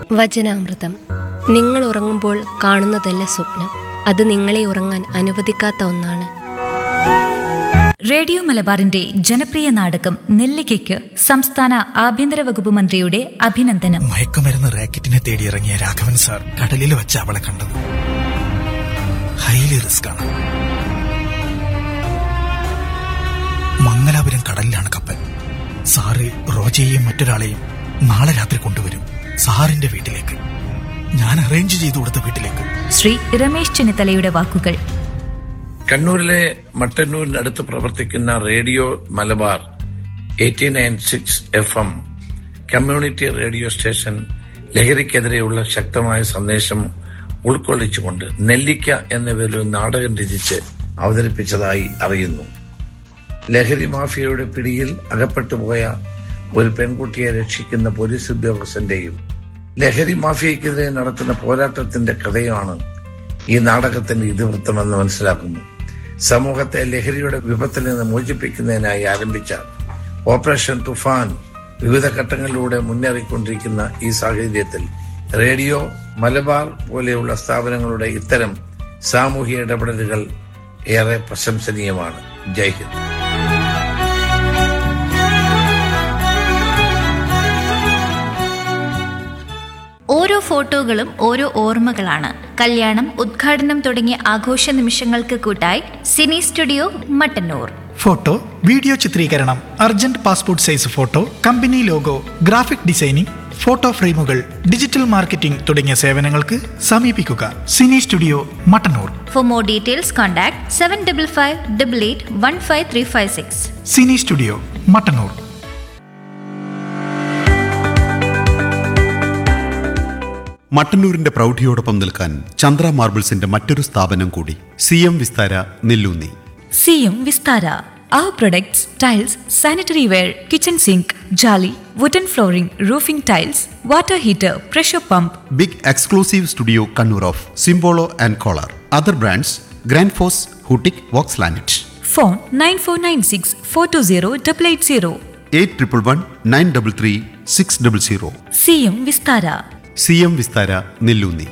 വചനാമൃതം നിങ്ങൾ ഉറങ്ങുമ്പോൾ കാണുന്നതല്ല സ്വപ്നം അത് നിങ്ങളെ ഉറങ്ങാൻ അനുവദിക്കാത്ത ഒന്നാണ് റേഡിയോ മലബാറിന്റെ ജനപ്രിയ നാടകം നെല്ലിക്കയ്ക്ക് സംസ്ഥാന ആഭ്യന്തര വകുപ്പ് മന്ത്രിയുടെ അഭിനന്ദനം മയക്കുമരുന്ന് റാക്കറ്റിനെ തേടി ഇറങ്ങിയ രാഘവൻ സാർ കടലിൽ വെച്ച് അവളെ കണ്ടത് ഹൈലി റിസ്ക് ആണ് മംഗലാപുരം കടലിലാണ് കപ്പൽ സാറ് റോജയെയും മറ്റൊരാളെയും നാളെ രാത്രി കൊണ്ടുവരും സാറിന്റെ വീട്ടിലേക്ക് ഞാൻ അറേഞ്ച് ചെയ്തു കൊടുത്ത വീട്ടിലേക്ക് ശ്രീ രമേശ് ചെന്നിത്തലയുടെ വാക്കുകൾ കണ്ണൂരിലെ മട്ടന്നൂരിനടുത്ത് പ്രവർത്തിക്കുന്ന radio Malabar eighty nine six F M community radio station ലഹരിക്കെതിരെയുള്ള ശക്തമായ സന്ദേശം ഉൾക്കൊള്ളിച്ചുകൊണ്ട് നെല്ലിക്ക എന്ന പേരിൽ ഒരു നാടകം രചിച്ച് അവതരിപ്പിച്ചതായി അറിയുന്നു ലഹരി മാഫിയയുടെ പിടിയിൽ അകപ്പെട്ടുപോയ ഒരു പെൺകുട്ടിയെ രക്ഷിക്കുന്ന പോലീസ് ഉദ്യോഗസ്ഥന്റെയും ലഹരി മാഫിയക്കെതിരെ നടത്തുന്ന പോരാട്ടത്തിന്റെ കഥയാണ് ഈ നാടകത്തിന്റെ ഇതിവൃത്തമെന്ന് മനസ്സിലാക്കുന്നു സമൂഹത്തെ ലഹരിയുടെ വിപത്തിൽ നിന്ന് മോചിപ്പിക്കുന്നതിനായി ആരംഭിച്ച ഓപ്പറേഷൻ തുഫാൻ വിവിധ ഘട്ടങ്ങളിലൂടെ മുന്നേറിക്കൊണ്ടിരിക്കുന്ന ഈ സാഹചര്യത്തിൽ റേഡിയോ മലബാർ പോലെയുള്ള സ്ഥാപനങ്ങളുടെ ഇത്തരം സാമൂഹിക ഇടപെടലുകൾ ഏറെ പ്രശംസനീയമാണ് ജയ് ഹിന്ദ് ഓരോ ഫോട്ടോകളും ഓരോ ഓർമ്മകളാണ് കല്യാണം ഉദ്ഘാടനം തുടങ്ങിയ ആഘോഷ നിമിഷങ്ങൾക്ക് കൂട്ടായി cine studio Mattannur photo video ചിത്രീകരണം urgent passport size photo company logo graphic designing photo ഫ്രെയിമുകൾ ഡിജിറ്റൽ മാർക്കറ്റിംഗ് തുടങ്ങിയ സേവനങ്ങൾക്ക് സമീപിക്കുക cine studio Mattannur for more details contact seven double five double eight one five three five six cine studio Mattannur മട്ടന്നൂരിന്റെ പ്രൗഢിയോടൊപ്പം നിൽക്കാൻ ചന്ദ്ര മാർബിൾസിന്റെ മറ്റൊരു സ്ഥാപനം കൂടി C M Vistara Nelloonni C M Vistara Our products, tiles, sanitary ware, kitchen sink, jolly, wooden flooring, roofing tiles, water heater, pressure pump, big exclusive studio Kannur of Simpolo and Kohler other brands Grundfos ഹൂട്ടിക് വോക്സ് ലാനറ്റ് phone 9496 420 880. Eight triple one nine double three six double zero CM Vistara C M Vistara Nelloonni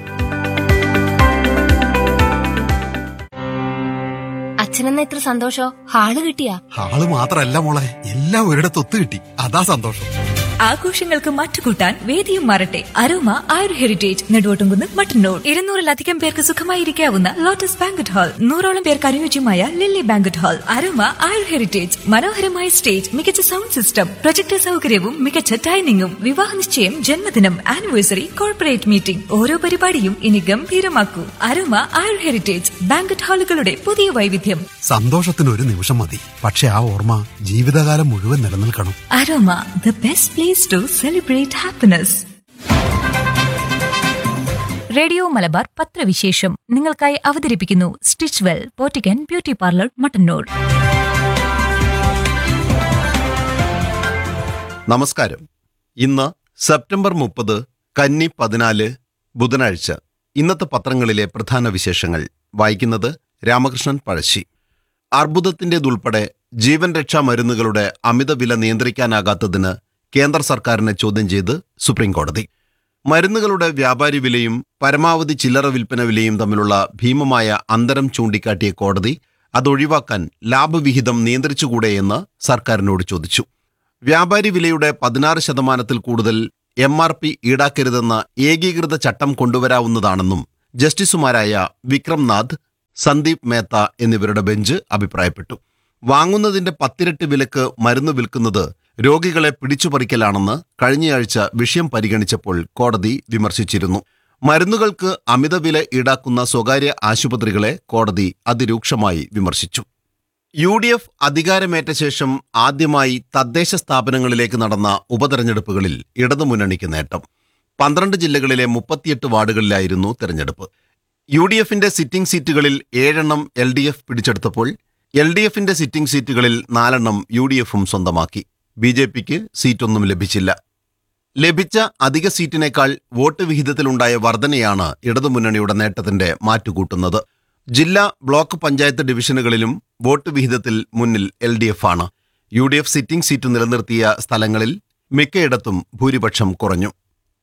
അച്ഛനെന്ന എത്ര സന്തോഷോ hall കിട്ടിയാ ആള് മാത്രല്ല മോളെ എല്ലാം ഒരിടത്ത് ഒത്തു കിട്ടി അതാ സന്തോഷം ആഘോഷങ്ങൾക്ക് മറ്റുകൂട്ടാൻ വേദിയും മാറട്ടെ അരോമ ആയുർ ഹെറിറ്റേജ് നെടുവോട്ടുംകുന്ന് മട്ടന്നൂർ ഇരുന്നൂറിലധികം പേർക്ക് സുഖമായിരിക്കാവുന്ന ലോട്ടസ് ബാങ്കറ്റ് ഹാൾ നൂറോളം പേർക്ക് അനുയോജ്യമായ lily banquet hall Aroma Ayur heritage മനോഹരമായ സ്റ്റേജ് മികച്ച സൗണ്ട് സിസ്റ്റം പ്രൊജക്ടർ സൗകര്യവും മികച്ച ഡൈനിങ്ങും വിവാഹ നിശ്ചയം ജന്മദിനം ആനിവേഴ്സറി കോർപ്പറേറ്റ് മീറ്റിംഗ് ഓരോ പരിപാടിയും ഇനി ഗംഭീരമാക്കൂ അരോമ ആയുർ ഹെറിറ്റേജ് ബാങ്കറ്റ് ഹാളുകളുടെ പുതിയ വൈവിധ്യം സന്തോഷത്തിന് ഒരു നിമിഷം മതി പക്ഷെ ആ ഓർമ്മ ജീവിതകാലം മുഴുവൻ നിലനിൽക്കണം Aroma the best place to celebrate happiness radio Malabar പത്രവിശേഷം നിങ്ങൾക്കായി അവതരിപ്പിക്കുന്നു stitch well boutique beauty parlour Mattannur നമസ്കാരം ഇന്ന് സെപ്റ്റംബർ മുപ്പത് കന്നി പതിനാല് ബുധനാഴ്ച ഇന്നത്തെ പത്രങ്ങളിലെ പ്രധാന വിശേഷങ്ങൾ വായിക്കുന്നത് രാമകൃഷ്ണൻ പഴശ്ശി അർബുദത്തിൻ്റെതുൾപ്പെടെ ജീവൻ രക്ഷാ മരുന്നുകളുടെ അമിത വില നിയന്ത്രിക്കാനാകാത്തതിന് കേന്ദ്ര സർക്കാരിനെ ചോദ്യം ചെയ്ത് സുപ്രീം കോടതി മരുന്നുകളുടെ വ്യാപാരി വിലയും പരമാവധി ചില്ലറ വിൽപ്പന വിലയും തമ്മിലുള്ള ഭീമമായ അന്തരം ചൂണ്ടിക്കാട്ടിയ കോടതി അതൊഴിവാക്കാൻ ലാഭവിഹിതം നിയന്ത്രിച്ചുകൂടെയെന്ന് സർക്കാരിനോട് ചോദിച്ചു വ്യാപാരി വിലയുടെ പതിനാറ് ശതമാനത്തിൽ കൂടുതൽ എം ആർ പി ഈടാക്കരുതെന്ന ഏകീകൃത ചട്ടം കൊണ്ടുവരാവുന്നതാണെന്നും ജസ്റ്റിസുമാരായ വിക്രം നാഥ് സന്ദീപ് മേത്ത എന്നിവരുടെ ബെഞ്ച് അഭിപ്രായപ്പെട്ടു വാങ്ങുന്നതിന്റെ പത്തിരട്ടി വിലക്ക് മരുന്ന് വിൽക്കുന്നത് രോഗികളെ പിടിച്ചുപറിക്കലാണെന്ന് കഴിഞ്ഞയാഴ്ച വിഷയം പരിഗണിച്ചപ്പോൾ കോടതി വിമർശിച്ചിരുന്നു മരുന്നുകൾക്ക് അമിതവില ഈടാക്കുന്ന സ്വകാര്യ ആശുപത്രികളെ കോടതി അതിരൂക്ഷമായി വിമർശിച്ചു യു ഡി എഫ് അധികാരമേറ്റ ശേഷം ആദ്യമായി തദ്ദേശ സ്ഥാപനങ്ങളിലേക്ക് നടന്ന ഉപതെരഞ്ഞെടുപ്പുകളിൽ ഇടതുമുന്നണിക്ക് നേട്ടം പന്ത്രണ്ട് ജില്ലകളിലെ മുപ്പത്തിയെട്ട് വാർഡുകളിലായിരുന്നു തെരഞ്ഞെടുപ്പ് യു ഡി എഫിന്റെ സിറ്റിംഗ് സീറ്റുകളിൽ ഏഴെണ്ണം എൽ ഡി എഫ് പിടിച്ചെടുത്തപ്പോൾ എൽ ഡി എഫിന്റെ സിറ്റിംഗ് സീറ്റുകളിൽ നാലെണ്ണം യു ഡി എഫും സ്വന്തമാക്കി ബി ജെ പിക്ക് സീറ്റൊന്നും ലഭിച്ചില്ല ലഭിച്ച അധിക സീറ്റിനേക്കാൾ വോട്ട് വിഹിതത്തിലുണ്ടായ വർധനയാണ് ഇടതുമുന്നണിയുടെ നേട്ടത്തിന്റെ മാറ്റുകൂട്ടുന്നത് ജില്ലാ ബ്ലോക്ക് പഞ്ചായത്ത് ഡിവിഷനുകളിലും വോട്ട് വിഹിതത്തിൽ മുന്നിൽ എൽ ഡി എഫ് ആണ് U D F sitting seat നിലനിർത്തിയ സ്ഥലങ്ങളിൽ മിക്കയിടത്തും ഭൂരിപക്ഷം കുറഞ്ഞു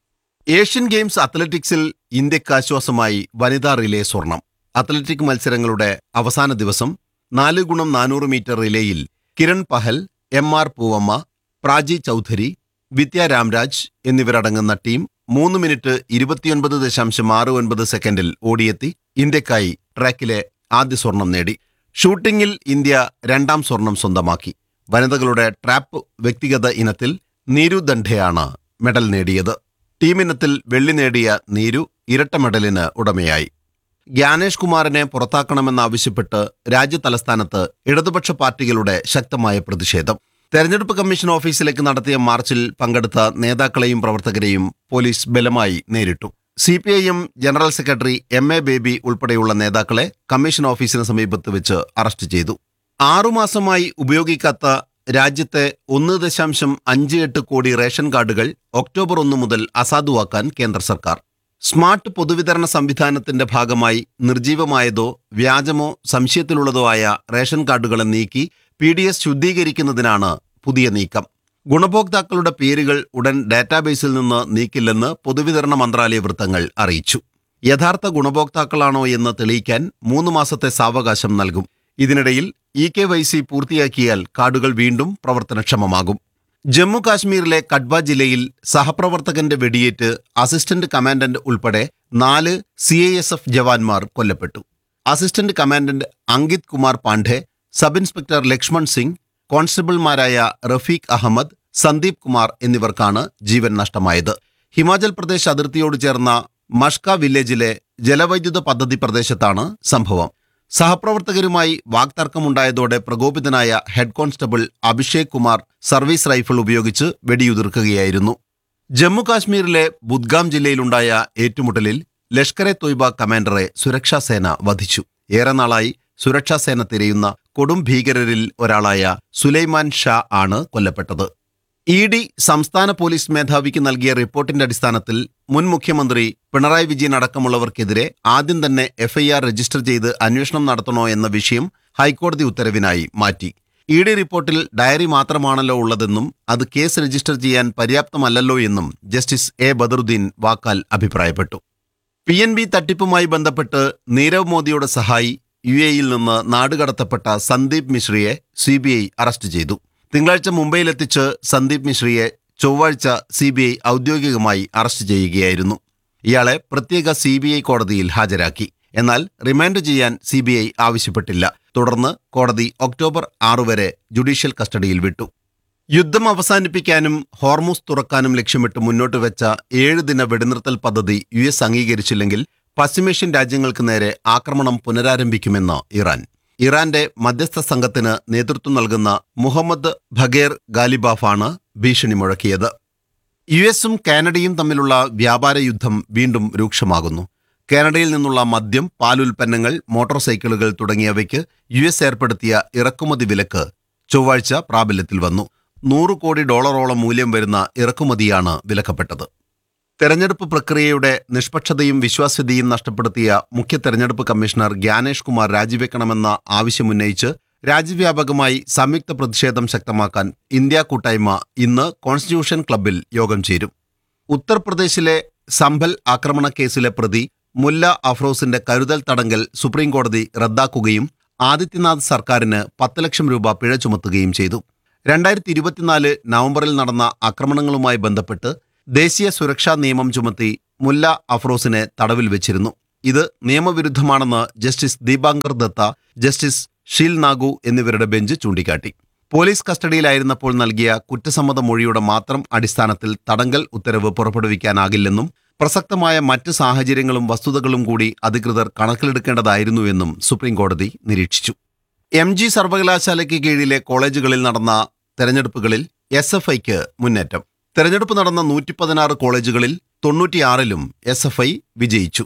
ഏഷ്യൻ ഗെയിംസ് അത്ലറ്റിക്സിൽ ഇന്ത്യക്ക് ആശ്വാസമായി വനിതാ റിലേ സ്വർണം അത്ലറ്റിക് മത്സരങ്ങളുടെ അവസാന ദിവസം നാല് ഗുണം നാനൂറ് മീറ്റർ റിലേയിൽ കിരൺ പഹൽ എം ആർ പൂവമ്മ പ്രാജി ചൗധരി വിദ്യ രാംരാജ് എന്നിവരടങ്ങുന്ന ടീം മൂന്ന് മിനിറ്റ് ഇരുപത്തിയൊൻപത് ദശാംശം ആറ് ഒൻപത് സെക്കൻഡിൽ ഓടിയെത്തി ഇന്ത്യക്കായി ട്രാക്കിലെ ആദ്യ സ്വർണം നേടി ഷൂട്ടിംഗിൽ ഇന്ത്യ രണ്ടാം സ്വർണം സ്വന്തമാക്കി വനിതകളുടെ ട്രാപ്പ് വ്യക്തിഗത ഇനത്തിൽ നീരു ദണ്ഡയാണ് മെഡൽ നേടിയത് ടീമിനത്തിൽ വെള്ളി നേടിയ നീരു ഇരട്ട മെഡലിന് ഉടമയായി ജ്ഞാനേഷ് കുമാറിനെ പുറത്താക്കണമെന്നാവശ്യപ്പെട്ട് രാജ്യതലസ്ഥാനത്ത് ഇടതുപക്ഷ പാർട്ടികളുടെ ശക്തമായ പ്രതിഷേധം തെരഞ്ഞെടുപ്പ് കമ്മീഷൻ ഓഫീസിലേക്ക് നടത്തിയ മാർച്ചിൽ പങ്കെടുത്ത നേതാക്കളെയും പ്രവർത്തകരെയും പോലീസ് ബലമായി നേരിട്ടു C P I M general secretary M A Baby ഉൾപ്പെടെയുള്ള നേതാക്കളെ കമ്മീഷൻ ഓഫീസിന് സമീപത്ത് വെച്ച് അറസ്റ്റ് ചെയ്തു ആറുമാസമായി ഉപയോഗിക്കാത്ത രാജ്യത്തെ ഒന്ന് ദശാംശം അഞ്ച് എട്ട് കോടി റേഷൻ കാർഡുകൾ ഒക്ടോബർ ഒന്ന് മുതൽ അസാധുവാക്കാൻ കേന്ദ്ര സർക്കാർ സ്മാർട്ട് പൊതുവിതരണ സംവിധാനത്തിന്റെ ഭാഗമായി നിർജീവമായതോ വ്യാജമോ സംശയത്തിലുള്ളതോ ആയ റേഷൻ കാർഡുകളെ നീക്കി പി ഡി എസ് ശുദ്ധീകരിക്കുന്നതിനാണ് പുതിയ നീക്കം ഗുണഭോക്താക്കളുടെ പേരുകൾ ഉടൻ ഡാറ്റാബേസിൽ നിന്ന് നീക്കില്ലെന്ന് പൊതുവിതരണ മന്ത്രാലയ വൃത്തങ്ങൾ അറിയിച്ചു യഥാർത്ഥ ഗുണഭോക്താക്കളാണോ എന്ന് തെളിയിക്കാൻ മൂന്ന് മാസത്തെ സാവകാശം നൽകും ഇതിനിടയിൽ ഇ കെ വൈ സി പൂർത്തിയാക്കിയാൽ കാർഡുകൾ വീണ്ടും പ്രവർത്തനക്ഷമമാകും ജമ്മു കാശ്മീരിലെ കഡ്വ ജില്ലയിൽ സഹപ്രവർത്തകന്റെ വെടിയേറ്റ് അസിസ്റ്റന്റ് കമാൻഡന്റ് ഉൾപ്പെടെ നാല് സി ഐ എസ് എഫ് ജവാന്മാർ കൊല്ലപ്പെട്ടു assistant commandant Ankit Kumar Pandey sub inspector Lakshman Singh കോൺസ്റ്റബിൾമാരായ റഫീഖ് അഹമ്മദ് സന്ദീപ് കുമാർ എന്നിവർക്കാണ് ജീവൻ നഷ്ടമായത് ഹിമാചൽ പ്രദേശ് അതിർത്തിയോട് ചേർന്ന മഷ്ക വില്ലേജിലെ ജലവൈദ്യുത പദ്ധതി പ്രദേശത്താണ് സംഭവം സഹപ്രവർത്തകരുമായി വാക്തർക്കമുണ്ടായതോടെ പ്രകോപിതനായ head constable Abhishek Kumar service rifle ഉപയോഗിച്ച് വെടിയുതിർക്കുകയായിരുന്നു ജമ്മു കാശ്മീരിലെ ബുദ്ഗാം ജില്ലയിലുണ്ടായ ഏറ്റുമുട്ടലിൽ ലഷ്കർ എ തൊയ്ബ കമാൻഡറെ സുരക്ഷാസേന വധിച്ചു ഏറെ നാളായി സുരക്ഷാസേന തിരയുന്ന കൊടും ഭീകരരിൽ ഒരാളായ സുലൈമാൻ ഷാ ആണ് കൊല്ലപ്പെട്ടത് ഇ ഡി സംസ്ഥാന പോലീസ് മേധാവിക്ക് നൽകിയ റിപ്പോർട്ടിന്റെ അടിസ്ഥാനത്തിൽ മുൻ മുഖ്യമന്ത്രി പിണറായി വിജയൻ അടക്കമുള്ളവർക്കെതിരെ ആദ്യം തന്നെ എഫ്ഐആർ രജിസ്റ്റർ ചെയ്ത് അന്വേഷണം നടത്തണോ എന്ന വിഷയം ഹൈക്കോടതി ഉത്തരവിനായി മാറ്റി ഇ ഡി റിപ്പോർട്ടിൽ ഡയറി മാത്രമാണല്ലോ ഉള്ളതെന്നും അത് കേസ് രജിസ്റ്റർ ചെയ്യാൻ പര്യാപ്തമല്ലല്ലോ എന്നും ജസ്റ്റിസ് എ ബദറുദ്ദീൻ വാക്കാൽ അഭിപ്രായപ്പെട്ടു പി എൻ ബി തട്ടിപ്പുമായി ബന്ധപ്പെട്ട് നീരവ് മോദിയുടെ സഹായി യു എയിൽ നിന്ന് നാടുകടത്തപ്പെട്ട സന്ദീപ് മിശ്രയെ സി ബി ഐ അറസ്റ്റ് ചെയ്തു തിങ്കളാഴ്ച മുംബൈയിലെത്തിച്ച് സന്ദീപ് മിശ്രയെ ചൊവ്വാഴ്ച സി ബി ഐ ഔദ്യോഗികമായി അറസ്റ്റ് ചെയ്യുകയായിരുന്നു ഇയാളെ പ്രത്യേക സി ബി ഐ കോടതിയിൽ ഹാജരാക്കി എന്നാൽ റിമാൻഡ് ചെയ്യാൻ സി ബി ഐ ആവശ്യപ്പെട്ടില്ല തുടർന്ന് കോടതി ഒക്ടോബർ ആറ് വരെ ജുഡീഷ്യൽ കസ്റ്റഡിയിൽ വിട്ടു യുദ്ധം അവസാനിപ്പിക്കാനും ഹോർമൂസ് തുറക്കാനും ലക്ഷ്യമിട്ട് മുന്നോട്ട് വെച്ച ഏഴ് ദിന വെടിനിർത്തൽ പദ്ധതി യു എസ് അംഗീകരിച്ചില്ലെങ്കിൽ പശ്ചിമേഷ്യൻ രാജ്യങ്ങൾക്ക് നേരെ ആക്രമണം പുനരാരംഭിക്കുമെന്ന് ഇറാൻ ഇറാന്റെ മധ്യസ്ഥ സംഘത്തിന് നേതൃത്വം നൽകുന്ന മുഹമ്മദ് ഭഗേർ ഗാലിബാഫാണ് ഭീഷണി മുഴക്കിയത് യു എസും കാനഡയും തമ്മിലുള്ള വ്യാപാര യുദ്ധം വീണ്ടും രൂക്ഷമാകുന്നു കാനഡയിൽ നിന്നുള്ള മദ്യം പാലുൽപ്പന്നങ്ങൾ മോട്ടോർ സൈക്കിളുകൾ തുടങ്ങിയവയ്ക്ക് യു എസ് ഏർപ്പെടുത്തിയ ഇറക്കുമതി വിലക്ക് ചൊവ്വാഴ്ച പ്രാബല്യത്തിൽ വന്നു നൂറ് കോടി ഡോളറോളം മൂല്യം വരുന്ന ഇറക്കുമതിയാണ് വിലക്കപ്പെട്ടത് തെരഞ്ഞെടുപ്പ് പ്രക്രിയയുടെ നിഷ്പക്ഷതയും വിശ്വാസ്യതയും നഷ്ടപ്പെടുത്തിയ മുഖ്യ തെരഞ്ഞെടുപ്പ് കമ്മീഷണർ ഗ്യാനേഷ് കുമാർ രാജിവെക്കണമെന്ന ആവശ്യമുന്നയിച്ച് രാജ്യവ്യാപകമായി സംയുക്ത പ്രതിഷേധം ശക്തമാക്കാൻ ഇന്ത്യ കൂട്ടായ്മ ഇന്ന് കോൺസ്റ്റിറ്റ്യൂഷൻ ക്ലബ്ബിൽ യോഗം ചേരും ഉത്തർപ്രദേശിലെ സംഭൽ ആക്രമണ കേസിലെ പ്രതി മുല്ല അഫ്രോസിന്റെ കരുതൽ തടങ്കൽ സുപ്രീംകോടതി റദ്ദാക്കുകയും ആദിത്യനാഥ് സർക്കാരിന് പത്ത് ലക്ഷം രൂപ പിഴ ചുമത്തുകയും ചെയ്തു രണ്ടായിരത്തി ഇരുപത്തിനാല് നവംബറിൽ നടന്ന ആക്രമണങ്ങളുമായി ബന്ധപ്പെട്ട് ദേശീയ സുരക്ഷാ നിയമം ചുമത്തി മുല്ല അഫ്രോസിനെ തടവിൽ വെച്ചിരുന്നു ഇത് നിയമവിരുദ്ധമാണെന്ന് ജസ്റ്റിസ് ദീപാങ്കർ ദത്ത ജസ്റ്റിസ് ഷീൽ നാഗു എന്നിവരുടെ ബെഞ്ച് ചൂണ്ടിക്കാട്ടി പോലീസ് കസ്റ്റഡിയിലായിരുന്നപ്പോൾ നൽകിയ കുറ്റസമ്മത മൊഴിയുടെ മാത്രം അടിസ്ഥാനത്തിൽ തടങ്കൽ ഉത്തരവ് പുറപ്പെടുവിക്കാനാകില്ലെന്നും പ്രസക്തമായ മറ്റ് സാഹചര്യങ്ങളും വസ്തുതകളും കൂടി അധികൃതർ കണക്കിലെടുക്കേണ്ടതായിരുന്നുവെന്നും സുപ്രീംകോടതി നിരീക്ഷിച്ചു എം ജി സർവകലാശാലയ്ക്ക് കീഴിലെ കോളേജുകളിൽ നടന്ന തെരഞ്ഞെടുപ്പുകളിൽ എസ് എഫ് ഐക്ക് മുന്നേറ്റം തെരഞ്ഞെടുപ്പ് നടന്ന നൂറ്റി പതിനാറ് കോളേജുകളിൽ തൊണ്ണൂറ്റിയാറിലും എസ് എഫ് ഐ വിജയിച്ചു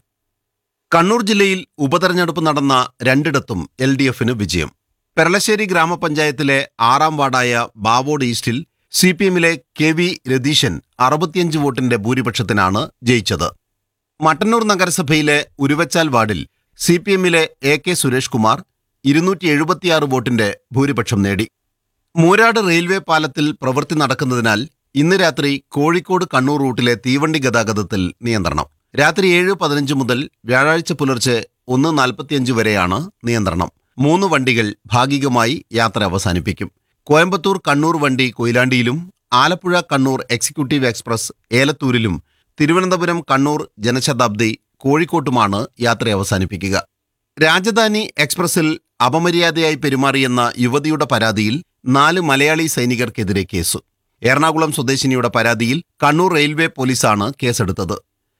കണ്ണൂർ ജില്ലയിൽ ഉപതെരഞ്ഞെടുപ്പ് നടന്ന രണ്ടിടത്തും എൽ ഡി എഫിന് വിജയം പെരളശ്ശേരി ഗ്രാമപഞ്ചായത്തിലെ ആറാം വാർഡായ ബാവോഡ് ഈസ്റ്റിൽ സി പി എമ്മിലെ കെ വി രതീശൻ അറുപത്തിയഞ്ച് വോട്ടിന്റെ ഭൂരിപക്ഷത്തിനാണ് ജയിച്ചത് മട്ടന്നൂർ നഗരസഭയിലെ ഉരുവച്ചാൽ വാർഡിൽ സി പി എമ്മിലെ എ കെ സുരേഷ് കുമാർ ഇരുന്നൂറ്റി എഴുപത്തിയാറ് വോട്ടിന്റെ ഭൂരിപക്ഷം നേടി മൂരാട് റെയിൽവേ പാലത്തിൽ പ്രവൃത്തി നടക്കുന്നതിനാൽ ഇന്ന് രാത്രി കോഴിക്കോട് കണ്ണൂർ റൂട്ടിലെ തീവണ്ടി ഗതാഗതത്തിൽ നിയന്ത്രണം രാത്രി ഏഴ് പതിനഞ്ച് മുതൽ വ്യാഴാഴ്ച പുലർച്ചെ ഒന്ന് നാൽപ്പത്തിയഞ്ച് വരെയാണ് നിയന്ത്രണം മൂന്ന് വണ്ടികൾ ഭാഗികമായി യാത്ര അവസാനിപ്പിക്കും കോയമ്പത്തൂർ കണ്ണൂർ വണ്ടി കൊയിലാണ്ടിയിലും ആലപ്പുഴ കണ്ണൂർ എക്സിക്യൂട്ടീവ് എക്സ്പ്രസ് ഏലത്തൂരിലും തിരുവനന്തപുരം കണ്ണൂർ ജനശതാബ്ദി കോഴിക്കോട്ടുമാണ് യാത്ര അവസാനിപ്പിക്കുക രാജധാനി എക്സ്പ്രസിൽ അപമര്യാദയായി പെരുമാറിയെന്ന യുവതിയുടെ പരാതിയിൽ നാല് മലയാളി സൈനികർക്കെതിരെ കേസ് എറണാകുളം സ്വദേശിനിയുടെ പരാതിയിൽ കണ്ണൂർ റെയിൽവേ പോലീസാണ് കേസെടുത്തത്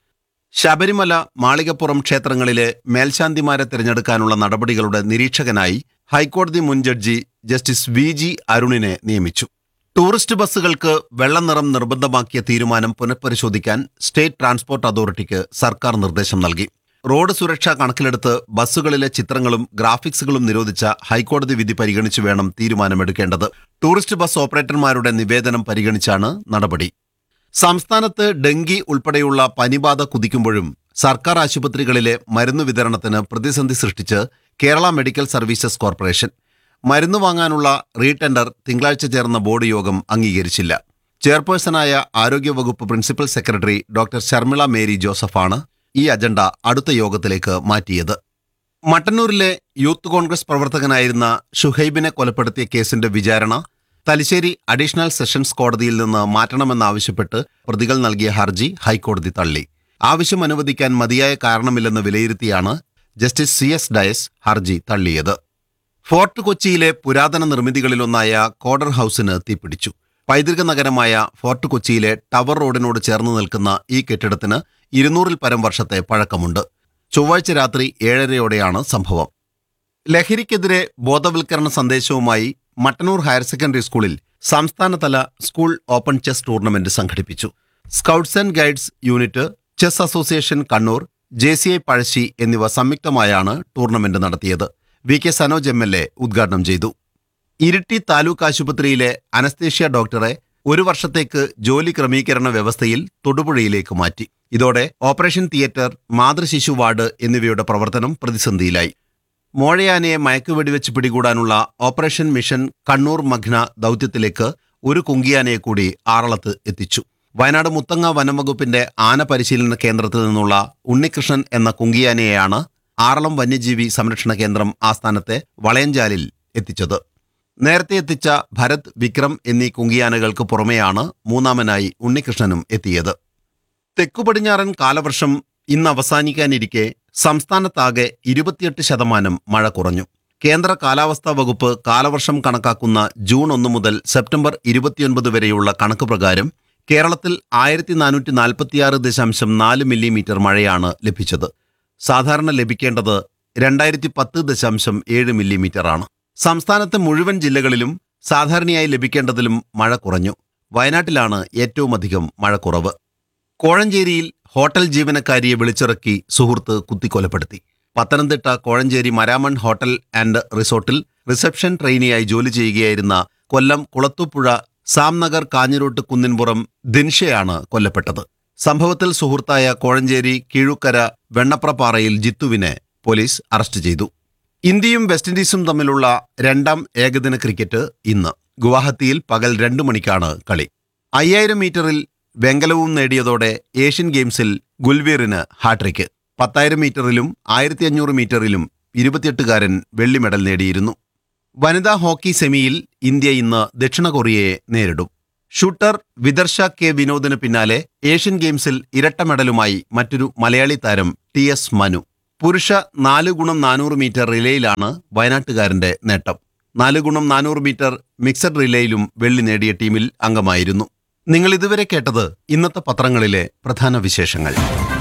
ശബരിമല മാളികപ്പുറം ക്ഷേത്രങ്ങളിലെ മേൽശാന്തിമാരെ തിരഞ്ഞെടുക്കാനുള്ള നടപടികളുടെ നിരീക്ഷകനായി ഹൈക്കോടതി മുൻ ജഡ്ജി ജസ്റ്റിസ് വി ജി അരുണിനെ നിയമിച്ചു ടൂറിസ്റ്റ് ബസ്സുകൾക്ക് വെള്ള നിറം നിർബന്ധമാക്കിയ തീരുമാനം പുനഃപരിശോധിക്കാൻ സ്റ്റേറ്റ് ട്രാൻസ്പോർട്ട് അതോറിറ്റിക്ക് സർക്കാർ നിർദ്ദേശം നൽകി റോഡ് സുരക്ഷ കണക്കിലെടുത്ത് ബസ്സുകളിലെ ചിത്രങ്ങളും ഗ്രാഫിക്സുകളും നിരോധിച്ച ഹൈക്കോടതി വിധി പരിഗണിച്ചു വേണം തീരുമാനമെടുക്കേണ്ടത് ടൂറിസ്റ്റ് ബസ് ഓപ്പറേറ്റർമാരുടെ നിവേദനം പരിഗണിച്ചാണ് നടപടി സംസ്ഥാനത്ത് ഡെങ്കി ഉൾപ്പെടെയുള്ള പനിബാധ കുതിക്കുമ്പോഴും സർക്കാർ ആശുപത്രികളിലെ മരുന്ന് വിതരണത്തിന് പ്രതിസന്ധി സൃഷ്ടിച്ച് കേരള മെഡിക്കൽ സർവീസസ് കോർപ്പറേഷൻ മരുന്ന് വാങ്ങാനുള്ള റീടെൻഡർ തിങ്കളാഴ്ച ചേർന്ന ബോർഡ് യോഗം അംഗീകരിച്ചില്ല ചെയർപേഴ്സണായ ആരോഗ്യവകുപ്പ് principal secretary doctor Sharmila Mary ജോസഫാണ് ഈ അജണ്ട അടുത്ത യോഗത്തിലേക്ക് മാറ്റിയത് മട്ടന്നൂരിലെ യൂത്ത് കോൺഗ്രസ് പ്രവർത്തകനായിരുന്ന ഷുഹൈബിനെ കൊലപ്പെടുത്തിയ കേസിന്റെ വിചാരണ തലശ്ശേരി അഡീഷണൽ സെഷൻസ് കോടതിയിൽ നിന്ന് മാറ്റണമെന്നാവശ്യപ്പെട്ട് പ്രതികൾ നൽകിയ ഹർജി ഹൈക്കോടതി തള്ളി ആവശ്യം അനുവദിക്കാൻ മതിയായ കാരണമില്ലെന്ന് വിലയിരുത്തിയാണ് ജസ്റ്റിസ് സി എസ് ഡയസ് ഹർജി തള്ളിയത് ഫോർട്ട് കൊച്ചിയിലെ പുരാതന നിർമ്മിതികളിലൊന്നായ കോഡർ ഹൌസിന് തീപിടിച്ചു പൈതൃക നഗരമായ ഫോർട്ട് കൊച്ചിയിലെ ടവർ റോഡിനോട് ചേർന്ന് നിൽക്കുന്ന ഈ കെട്ടിടത്തിന് ഇരുന്നൂറിൽ പരം വർഷത്തെ പഴക്കമുണ്ട് ചൊവ്വാഴ്ച രാത്രി ഏഴരയോടെയാണ് സംഭവം ലഹരിക്കെതിരെ ബോധവൽക്കരണ സന്ദേശവുമായി മട്ടന്നൂർ ഹയർ സെക്കൻഡറി സ്കൂളിൽ സംസ്ഥാനതല സ്കൂൾ ഓപ്പൺ ചെസ് ടൂർണമെന്റ് സംഘടിപ്പിച്ചു scouts and guides unit chess association Kannur J C I Pazhassi എന്നിവ സംയുക്തമായാണ് ടൂർണമെന്റ് നടത്തിയത് V K Sanoj M L A ഉദ്ഘാടനം ചെയ്തു ഇരിട്ടി താലൂക്ക് ആശുപത്രിയിലെ അനസ്തേഷ്യ ഡോക്ടറെ ഒരു വർഷത്തേക്ക് ജോലി ക്രമീകരണ വ്യവസ്ഥയിൽ തൊടുപുഴയിലേക്ക് മാറ്റി ഇതോടെ ഓപ്പറേഷൻ തിയേറ്റർ മാതൃശിശു വാർഡ് എന്നിവയുടെ പ്രവർത്തനം പ്രതിസന്ധിയിലായി മോഴയാനയെ മയക്കുവെടിവെച്ച് പിടികൂടാനുള്ള ഓപ്പറേഷൻ മിഷൻ കണ്ണൂർ മഗ്ന ദൗത്യത്തിലേക്ക് ഒരു കുങ്കിയാനയെ കൂടി ആറളത്ത് എത്തിച്ചു വയനാട് മുത്തങ്ങ വനംവകുപ്പിന്റെ ആന പരിശീലന കേന്ദ്രത്തിൽ നിന്നുള്ള ഉണ്ണികൃഷ്ണൻ എന്ന കുങ്കിയാനയെയാണ് ആറളം വന്യജീവി സംരക്ഷണ കേന്ദ്രം ആസ്ഥാനത്തെ വളയഞ്ചാലിൽ എത്തിച്ചത് നേരത്തെ എത്തിച്ച ഭരത് വിക്രം എന്നീ കുങ്കിയാനകൾക്ക് പുറമെയാണ് മൂന്നാമനായി ഉണ്ണികൃഷ്ണനും എത്തിയത് തെക്കു പടിഞ്ഞാറൻ കാലവർഷം ഇന്ന് അവസാനിക്കാനിരിക്കെ സംസ്ഥാനത്താകെ ഇരുപത്തിയെട്ട് ശതമാനം മഴ കുറഞ്ഞു കേന്ദ്ര കാലാവസ്ഥാ വകുപ്പ് കാലവർഷം കണക്കാക്കുന്ന ജൂൺ ഒന്ന് മുതൽ സെപ്റ്റംബർ ഇരുപത്തിയൊൻപത് വരെയുള്ള കണക്ക് പ്രകാരം കേരളത്തിൽ ആയിരത്തി നാനൂറ്റി നാൽപ്പത്തിയാറ് ദശാംശം നാല് മില്ലിമീറ്റർ മഴയാണ് ലഭിച്ചത് സാധാരണ ലഭിക്കേണ്ടത് രണ്ടായിരത്തി പത്ത് ദശാംശം ഏഴ് മില്ലിമീറ്ററാണ് സംസ്ഥാനത്തെ മുഴുവൻ ജില്ലകളിലും സാധാരണയായി ലഭിക്കേണ്ടതിലും മഴ കുറഞ്ഞു വയനാട്ടിലാണ് ഏറ്റവുമധികം മഴ കുറവ് കോഴഞ്ചേരിയിൽ ഹോട്ടൽ ജീവനക്കാരിയെ വിളിച്ചിറക്കി സുഹൃത്ത് കുത്തിക്കൊലപ്പെടുത്തി പത്തനംതിട്ട കോഴഞ്ചേരി മരാമൺ ഹോട്ടൽ ആൻഡ് റിസോർട്ടിൽ റിസപ്ഷൻ ട്രെയിനിയായി ജോലി ചെയ്യുകയായിരുന്ന കൊല്ലം കുളത്തുപുഴ സാംനഗർ കാഞ്ഞിരോട്ട് കുന്നിൻപുറം ദിൻഷയാണ് കൊല്ലപ്പെട്ടത് സംഭവത്തിൽ സുഹൃത്തായ കോഴഞ്ചേരി കീഴുക്കര വെണ്ണപ്രപ്പാറയിൽ ജിത്തുവിനെ പോലീസ് അറസ്റ്റ് ചെയ്തു ഇന്ത്യയും വെസ്റ്റ് ഇൻഡീസും തമ്മിലുള്ള രണ്ടാം ഏകദിന ക്രിക്കറ്റ് ഇന്ന് ഗുവാഹത്തിയിൽ പകൽ രണ്ടു മണിക്കാണ് കളി അയ്യായിരം മീറ്ററിൽ വെങ്കലവും നേടിയതോടെ ഏഷ്യൻ ഗെയിംസിൽ ഗുൽവീറിന് ഹാട്രിക്ക് പത്തായിരം മീറ്ററിലും ആയിരത്തി അഞ്ഞൂറ് മീറ്ററിലും ഇരുപത്തിയെട്ടുകാരൻ വെള്ളി മെഡൽ നേടിയിരുന്നു വനിതാ ഹോക്കി സെമിയിൽ ഇന്ത്യ ഇന്ന് ദക്ഷിണ കൊറിയയെ നേരിടും ഷൂട്ടർ വിദർശ കെ വിനോദിന് പിന്നാലെ ഏഷ്യൻ ഗെയിംസിൽ ഇരട്ട മെഡലുമായി മറ്റൊരു മലയാളി താരം ടി എസ് മനു പുരുഷ നാല് ഗുണം നാനൂറ് മീറ്റർ റിലേയിലാണ് വയനാട്ടുകാരന്റെ നേട്ടം നാല് ഗുണം നാനൂറ് മീറ്റർ മിക്സഡ് റിലേയിലും വെള്ളി നേടിയ ടീമിൽ അംഗമായിരുന്നു നിങ്ങൾ ഇതുവരെ കേട്ടത് ഇന്നത്തെ പത്രങ്ങളിലെ പ്രധാന വിശേഷങ്ങൾ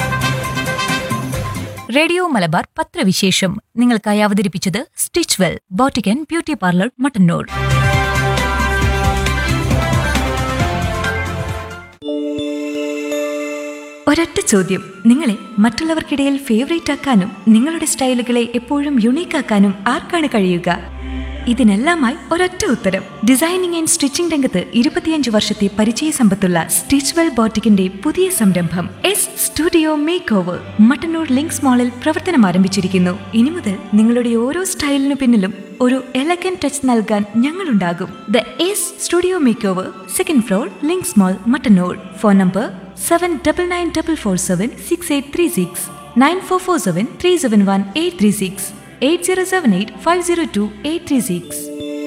റേഡിയോ മലബാർ പത്രവിശേഷം നിങ്ങൾക്കായി അവതരിപ്പിച്ചത് stitch well boutique beauty parlour Mattannur ഒരൊറ്റ ചോദ്യം നിങ്ങളെ മറ്റുള്ളവർക്കിടയിൽ ഫേവറേറ്റ് ആക്കാനും നിങ്ങളുടെ സ്റ്റൈലുകളെ എപ്പോഴും യുണീക്ക് ആക്കാനും ആർക്കാണ് കഴിയുക ഇതിനെല്ലാമായി ഒരൊറ്റ ഉത്തരം ഡിസൈനിങ് ആൻഡ് സ്റ്റിച്ചിംഗ് രംഗത്ത് ഇരുപത്തിയഞ്ച് വർഷത്തെ പരിചയ സമ്പത്തുള്ള സ്റ്റിച്ച്വെൽ ബോട്ടിക്കിന്റെ പുതിയ സംരംഭം S studio make over Mattannur links മാളിൽ പ്രവർത്തനം ആരംഭിച്ചിരിക്കുന്നു ഇനി മുതൽ നിങ്ങളുടെ ഓരോ സ്റ്റൈലിനു പിന്നിലും ഒരു എലഗൻ ടച്ച് നൽകാൻ ഞങ്ങളുണ്ടാകും the S studio make over second floor links mall Mattannur phone number seven double nine double four seven six eight three six nine four four seven three seven one eight three six eight zero seven eight five zero two eight three six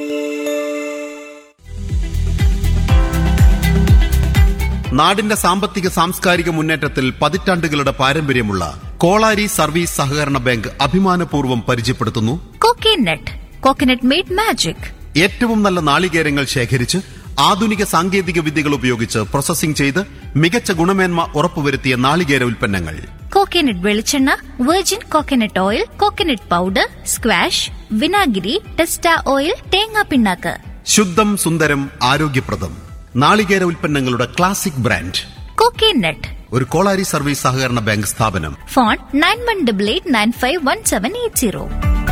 നാടിന്റെ സാമ്പത്തിക സാംസ്കാരിക മുന്നേറ്റത്തിൽ പതിറ്റാണ്ടുകളുടെ പാരമ്പര്യമുള്ള Kolari service സഹകരണ bank അഭിമാനപൂർവ്വം പരിചയപ്പെടുത്തുന്നു coconut coconut made magic ഏറ്റവും നല്ല നാളികേരങ്ങൾ ശേഖരിച്ച് ആധുനിക സാങ്കേതിക വിദ്യകൾ ഉപയോഗിച്ച് പ്രോസസ്സിംഗ് ചെയ്ത് മികച്ച ഗുണമേന്മ ഉറപ്പുവരുത്തിയ നാളികേര ഉൽപ്പന്നങ്ങൾ കോക്കനട്ട് വെളിച്ചെണ്ണ virgin coconut oil coconut powder squash വിനാഗിരി ടെസ്റ്റ ഓയിൽ തേങ്ങാ പിണ്ണാക്ക് ശുദ്ധം സുന്ദരം ആരോഗ്യപ്രദം നാളികേര ഉൽപ്പന്നങ്ങളുടെ ക്ലാസിക് ബ്രാൻഡ് കോക്കനട്ട് ഒരു കോളാരി സർവീസ് സഹകരണ ബാങ്ക് സ്ഥാപനം phone nine one double eight nine five one seven eight zero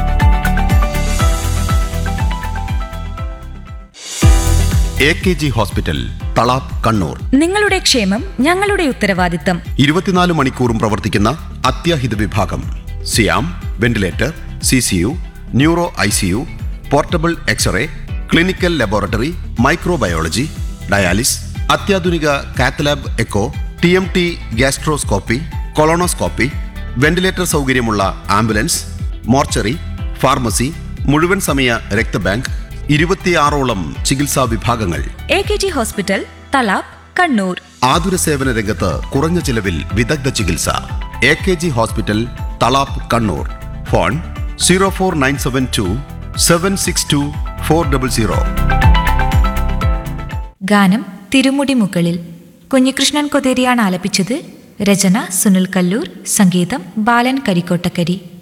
A K G hospital Thalap Kannur നിങ്ങളുടെ ക്ഷേമം ഞങ്ങളുടെ ഉത്തരവാദിത്തം ഇരുപത്തിനാല് മണിക്കൂറും പ്രവർത്തിക്കുന്ന അത്യാഹിത വിഭാഗം സിയാം ventilator C C U neuro I C U portable X-ray clinical laboratory microbiology dialysis അത്യാധുനിക cath lab echo T M T gastroscopy colonoscopy ventilator സൗകര്യമുള്ള ആംബുലൻസ് മോർച്ചറി ഫാർമസി മുഴുവൻ സമയ രക്തബാങ്ക് ഇരുപത്തിയാറോളം ചികിത്സാ വിഭാഗങ്ങൾ A K G hospital Thalap Kannur ആതുര സേവന രംഗത്ത് കുറഞ്ഞ ചിലവിൽ വിദഗ്ധ ചികിത്സ A K G hospital Thalap Kannur phone zero four nine seven two seven six two four double zero ഗാനം തിരുമുടി മുകളിൽ കുഞ്ഞികൃഷ്ണൻ കൊതേരിയാണ് ആലപിച്ചത് രചന സുനിൽ കല്ലൂർ സംഗീതം ബാലൻ കരിക്കോട്ടക്കരി